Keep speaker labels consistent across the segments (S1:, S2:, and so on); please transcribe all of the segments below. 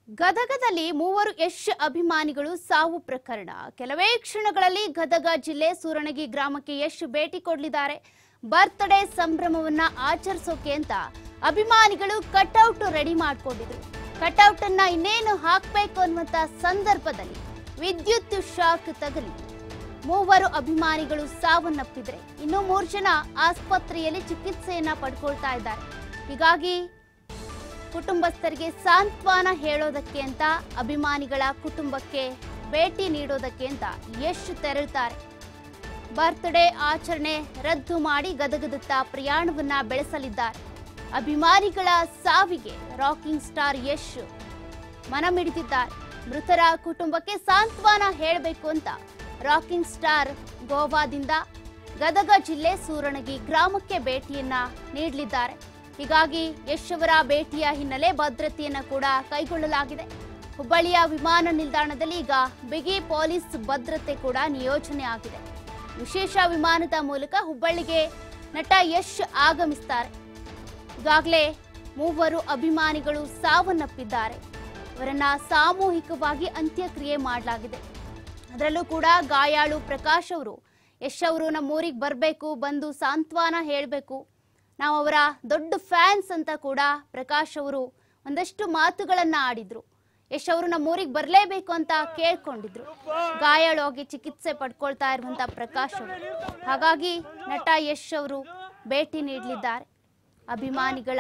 S1: ಗದಗದಲ್ಲಿ ಮೂವರು ಯಶ್ ಅಭಿಮಾನಿಗಳು ಸಾವು ಪ್ರಕರಣ ಕೆಲವೇ ಕ್ಷಣಗಳಲ್ಲಿ ಗದಗ ಜಿಲ್ಲೆ ಸೂರಣಗಿ ಗ್ರಾಮಕ್ಕೆ ಯಶ್ ಭೇಟಿ ಕೊಡಲಿದ್ದಾರೆ ಬರ್ತ್ಡೇ ಸಂಭ್ರಮವನ್ನ ಆಚರಿಸೋಕೆ ಅಂತ ಅಭಿಮಾನಿಗಳು ಕಟ್ಔಟ್ ರೆಡಿ ಮಾಡ್ಕೊಂಡಿದ್ರು ಕಟ್ಔಟ್ ಅನ್ನ ಇನ್ನೇನು ಹಾಕ್ಬೇಕು ಅನ್ನುವಂತ ಸಂದರ್ಭದಲ್ಲಿ ವಿದ್ಯುತ್ ಶಾಕ್ ತಗಲಿ ಮೂವರು ಅಭಿಮಾನಿಗಳು ಸಾವನ್ನಪ್ಪಿದ್ರೆ ಇನ್ನು ಮೂರು ಜನ ಆಸ್ಪತ್ರೆಯಲ್ಲಿ ಚಿಕಿತ್ಸೆಯನ್ನ ಪಡ್ಕೊಳ್ತಾ ಇದ್ದಾರೆ ಹೀಗಾಗಿ ಕುಟುಂಬಸ್ಥರಿಗೆ ಸಾಂತ್ವನ ಹೇಳೋದಕ್ಕೆ ಅಂತ ಅಭಿಮಾನಿಗಳ ಕುಟುಂಬಕ್ಕೆ ಭೇಟಿ ನೀಡೋದಕ್ಕೆ ಅಂತ ಯಶ್ ತೆರಳುತ್ತಾರೆ ಬರ್ತ್ಡೇ ಆಚರಣೆ ರದ್ದು ಮಾಡಿ ಗದಗದತ್ತ ಪ್ರಯಾಣವನ್ನ ಬೆಳೆಸಲಿದ್ದಾರೆ ಅಭಿಮಾನಿಗಳ ಸಾವಿಗೆ ರಾಕಿಂಗ್ ಸ್ಟಾರ್ ಯಶ್ ಮನಮಿಡಿದಿದ್ದಾರೆ ಮೃತರ ಕುಟುಂಬಕ್ಕೆ ಸಾಂತ್ವನ ಹೇಳಬೇಕು ಅಂತ ರಾಕಿಂಗ್ ಸ್ಟಾರ್ ಗೋವಾದಿಂದ ಗದಗ ಜಿಲ್ಲೆ ಸೂರಣಗಿ ಗ್ರಾಮಕ್ಕೆ ಭೇಟಿಯನ್ನ ನೀಡಲಿದ್ದಾರೆ ಹೀಗಾಗಿ ಯಶ್ ಅವರ ಭೇಟಿಯ ಹಿನ್ನೆಲೆ ಭದ್ರತೆಯನ್ನ ಕೂಡ ಕೈಗೊಳ್ಳಲಾಗಿದೆ ಹುಬ್ಬಳ್ಳಿಯ ವಿಮಾನ ನಿಲ್ದಾಣದಲ್ಲಿ ಈಗ ಬಿಗಿ ಪೊಲೀಸ್ ಭದ್ರತೆ ಕೂಡ ನಿಯೋಜನೆ ಆಗಿದೆ ವಿಶೇಷ ವಿಮಾನದ ಮೂಲಕ ಹುಬ್ಬಳ್ಳಿಗೆ ನಟ ಯಶ್ ಆಗಮಿಸ್ತಾರೆ ಈಗಾಗಲೇ ಮೂವರು ಅಭಿಮಾನಿಗಳು ಸಾವನ್ನಪ್ಪಿದ್ದಾರೆ ಅವರನ್ನ ಸಾಮೂಹಿಕವಾಗಿ ಅಂತ್ಯಕ್ರಿಯೆ ಮಾಡಲಾಗಿದೆ ಅದರಲ್ಲೂ ಕೂಡ ಗಾಯಾಳು ಪ್ರಕಾಶ್ ಅವರು ಯಶ್ ಅವರು ನಮ್ಮೂರಿಗೆ ಬರಬೇಕು ಬಂದು ಸಾಂತ್ವನ ಹೇಳಬೇಕು ನಾವು ಅವರ ದೊಡ್ಡ ಫ್ಯಾನ್ಸ್ ಅಂತ ಕೂಡ ಪ್ರಕಾಶ್ ಅವರು ಒಂದಷ್ಟು ಮಾತುಗಳನ್ನ ಆಡಿದ್ರು ಯಶ್ ಅವರು ನಮ್ಮೂರಿಗೆ ಬರಲೇಬೇಕು ಅಂತ ಕೇಳ್ಕೊಂಡಿದ್ರು ಗಾಯಾಳು ಆಗಿ ಚಿಕಿತ್ಸೆ ಪಡ್ಕೊಳ್ತಾ ಇರುವಂತ ಪ್ರಕಾಶ್ ಅವರು ಹಾಗಾಗಿ ನಟ ಯಶ್ ಅವರು ಭೇಟಿ ನೀಡಲಿದ್ದಾರೆ ಅಭಿಮಾನಿಗಳ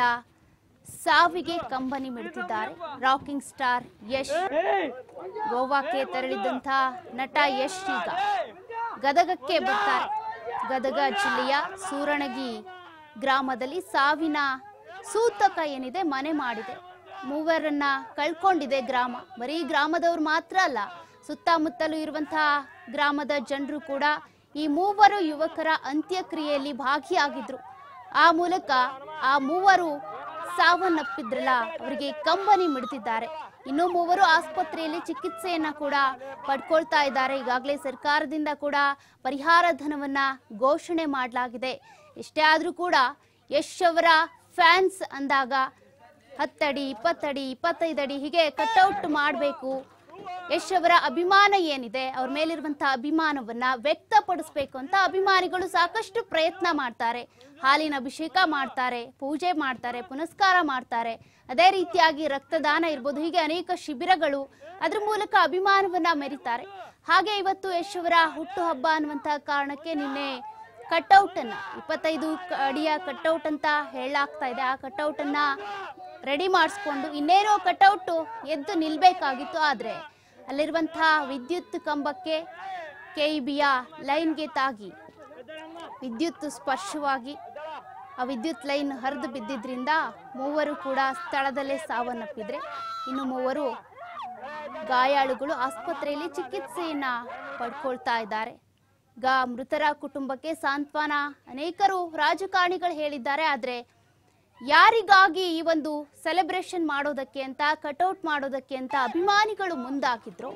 S1: ಸಾವಿಗೆ ಕಂಬನಿ ಮಿಡ್ತಿದ್ದಾರೆ ರಾಕಿಂಗ್ ಸ್ಟಾರ್ ಯಶ್ ಗೋವಾಕ್ಕೆ ತೆರಳಿದಂಥ ನಟ ಯಶ್ ಈಗ ಗದಗಕ್ಕೆ ಬರ್ತಾರೆ ಗದಗ ಜಿಲ್ಲೆಯ ಸೂರಣಗಿ ಗ್ರಾಮದಲ್ಲಿ ಸಾವಿನ ಸೂತಕ ಏನಿದೆ ಮನೆ ಮಾಡಿದೆ ಮೂವರನ್ನ ಕಳ್ಕೊಂಡಿದೆ ಗ್ರಾಮ ಬರೀ ಗ್ರಾಮದವ್ರು ಮಾತ್ರ ಅಲ್ಲ ಸುತ್ತಮುತ್ತಲೂ ಇರುವಂತಹ ಗ್ರಾಮದ ಜನರು ಕೂಡ ಈ ಮೂವರು ಯುವಕರ ಅಂತ್ಯಕ್ರಿಯೆಯಲ್ಲಿ ಭಾಗಿಯಾಗಿದ್ರು ಆ ಮೂಲಕ ಆ ಮೂವರು ಸಾವನ್ನಪ್ಪಿದ್ರಲ್ಲ ಅವರಿಗೆ ಕಂಬನಿ ಮಿಡ್ತಿದ್ದಾರೆ ಇನ್ನು ಮೂವರು ಆಸ್ಪತ್ರೆಯಲ್ಲಿ ಚಿಕಿತ್ಸೆಯನ್ನ ಕೂಡ ಪಡ್ಕೊಳ್ತಾ ಇದ್ದಾರೆ ಈಗಾಗಲೇ ಸರ್ಕಾರದಿಂದ ಕೂಡ ಪರಿಹಾರ ಧನವನ್ನ ಘೋಷಣೆ ಮಾಡಲಾಗಿದೆ ಎಷ್ಟೇ ಆದ್ರೂ ಕೂಡ ಯಶ್ ಅವರ ಫ್ಯಾನ್ಸ್ ಅಂದಾಗ ಹತ್ತಡಿ ಇಪ್ಪತ್ತಡಿ ಇಪ್ಪತ್ತೈದು ಅಡಿ ಹೀಗೆ ಕಟ್ಔಟ್ ಮಾಡಬೇಕು ಯಶ್ ಅವರ ಅಭಿಮಾನ ಏನಿದೆ ಅವ್ರ ಮೇಲಿರುವಂತಹ ಅಭಿಮಾನವನ್ನ ವ್ಯಕ್ತಪಡಿಸ್ಬೇಕು ಅಂತ ಅಭಿಮಾನಿಗಳು ಸಾಕಷ್ಟು ಪ್ರಯತ್ನ ಮಾಡ್ತಾರೆ ಹಾಲಿನ ಅಭಿಷೇಕ ಮಾಡ್ತಾರೆ ಪೂಜೆ ಮಾಡ್ತಾರೆ ಪುನಸ್ಕಾರ ಮಾಡ್ತಾರೆ ಅದೇ ರೀತಿಯಾಗಿ ರಕ್ತದಾನ ಇರ್ಬೋದು ಹೀಗೆ ಅನೇಕ ಶಿಬಿರಗಳು ಅದ್ರ ಮೂಲಕ ಅಭಿಮಾನವನ್ನ ಮೆರಿತಾರೆ ಹಾಗೆ ಇವತ್ತು ಯಶ್ ಅವರ ಹುಟ್ಟುಹಬ್ಬ ಅನ್ನುವಂತಹ ಕಾರಣಕ್ಕೆ ನಿನ್ನೆ ಕಟ್ಔಟ್ ಅನ್ನ ಇಪ್ಪತ್ತೈದು ಕ- ಅಡಿಯ ಕಟ್ಔಟ್ ಅಂತ ಹೇಳಲಾಗ್ತಾ ಇದೆ ಆ ಕಟ್ಔಟ್ ಅನ್ನ ರೆಡಿ ಮಾಡಿಸ್ಕೊಂಡು ಇನ್ನೇನೋ ಕಟ್ಔಟ್ ಎದ್ದು ನಿಲ್ಬೇಕಾಗಿತ್ತು ಆದ್ರೆ ಅಲ್ಲಿರುವಂತಹ ವಿದ್ಯುತ್ ಕಂಬಕ್ಕೆ ಕೆಇಬಿಯ ಲೈನ್ಗೆ ತಾಗಿ ವಿದ್ಯುತ್ ಸ್ಪರ್ಶವಾಗಿ ಆ ವಿದ್ಯುತ್ ಲೈನ್ ಹರಿದು ಬಿದ್ದಿದ್ರಿಂದ ಮೂವರು ಕೂಡ ಸ್ಥಳದಲ್ಲೇ ಸಾವನ್ನಪ್ಪಿದ್ರೆ ಇನ್ನು ಮೂವರು ಗಾಯಾಳುಗಳು ಆಸ್ಪತ್ರೆಯಲ್ಲಿ ಚಿಕಿತ್ಸೆಯನ್ನ ಪಡ್ಕೊಳ್ತಾ ಇದ್ದಾರೆ ಈಗ ಮೃತರ ಕುಟುಂಬಕ್ಕೆ ಸಾಂತ್ವನ ಅನೇಕರು ರಾಜಕಾರಣಿಗಳು ಹೇಳಿದ್ದಾರೆ ಆದ್ರೆ ಯಾರಿಗಾಗಿ ಈ ಒಂದು ಸೆಲೆಬ್ರೇಷನ್ ಮಾಡೋದಕ್ಕೆ ಅಂತ ಕಟೌಟ್ ಮಾಡೋದಕ್ಕೆ ಅಂತ ಅಭಿಮಾನಿಗಳು ಮುಂದಾಕಿದ್ರು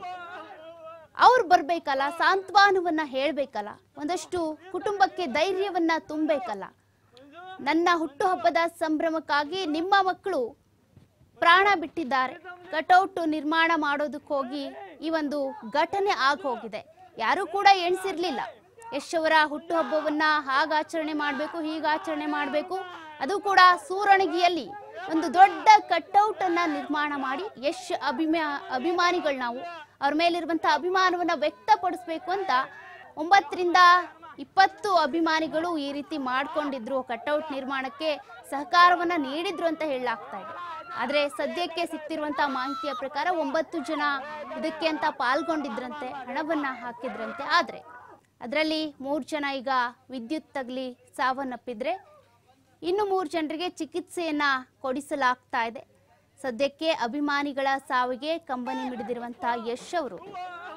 S1: ಅವ್ರು ಬರ್ಬೇಕಲ್ಲ ಸಾಂತ್ವನವನ್ನ ಹೇಳ್ಬೇಕಲ್ಲ ಒಂದಷ್ಟು ಕುಟುಂಬಕ್ಕೆ ಧೈರ್ಯವನ್ನ ತುಂಬಬೇಕಲ್ಲ ನನ್ನ ಹುಟ್ಟುಹಬ್ಬದ ಸಂಭ್ರಮಕ್ಕಾಗಿ ನಿಮ್ಮ ಮಕ್ಕಳು ಪ್ರಾಣ ಬಿಟ್ಟಿದ್ದಾರೆ ಕಟೌಟ್ ನಿರ್ಮಾಣ ಮಾಡೋದಕ್ಕೆ ಹೋಗಿ ಈ ಒಂದು ಘಟನೆ ಆಗೋಗಿದೆ ಯಾರು ಕೂಡ ಎಣಿಸಿರ್ಲಿಲ್ಲ ಯಶ್ ಅವರ ಹುಟ್ಟುಹಬ್ಬವನ್ನ ಹಾಗ ಆಚರಣೆ ಮಾಡಬೇಕು ಹೀಗ ಆಚರಣೆ ಮಾಡಬೇಕು ಅದು ಕೂಡ ಸೂರಣಗಿಯಲ್ಲಿ ಒಂದು ದೊಡ್ಡ ಕಟ್ಔಟ್ ಅನ್ನ ನಿರ್ಮಾಣ ಮಾಡಿ ಯಶ್ ಅಭಿಮಾ ಅಭಿಮಾನಿಗಳು ನಾವು ಅವ್ರ ಮೇಲಿರುವಂತ ಅಭಿಮಾನವನ್ನ ವ್ಯಕ್ತಪಡಿಸ್ಬೇಕು ಅಂತ ಒಂಬತ್ತರಿಂದ ಇಪ್ಪತ್ತು ಅಭಿಮಾನಿಗಳು ಈ ರೀತಿ ಮಾಡ್ಕೊಂಡಿದ್ರು ಕಟ್ಔಟ್ ನಿರ್ಮಾಣಕ್ಕೆ ಸಹಕಾರವನ್ನ ನೀಡಿದ್ರು ಅಂತ ಹೇಳಲಾಗ್ತಾ ಇದೆ ಆದ್ರೆ ಸದ್ಯಕ್ಕೆ ಸಿಗ್ತಿರುವಂತಹ ಮಾಹಿತಿಯ ಪ್ರಕಾರ ಒಂಬತ್ತು ಜನ ಇದಕ್ಕೆ ಅಂತ ಪಾಲ್ಗೊಂಡಿದ್ರಂತೆ ಹಣವನ್ನ ಹಾಕಿದ್ರಂತೆ ಆದ್ರೆ ಅದರಲ್ಲಿ ಮೂರು ಜನ ಈಗ ವಿದ್ಯುತ್ ತಗಲಿ ಸಾವನ್ನಪ್ಪಿದ್ರೆ ಇನ್ನು ಮೂರು ಜನರಿಗೆ ಚಿಕಿತ್ಸೆಯನ್ನ ಕೊಡಿಸಲಾಗ್ತಾ ಇದೆ ಸದ್ಯಕ್ಕೆ ಅಭಿಮಾನಿಗಳ ಸಾವಿಗೆ ಕಂಬನಿ ಮಿಡಿದಿರುವಂತಹ ಯಶ್ ಅವರು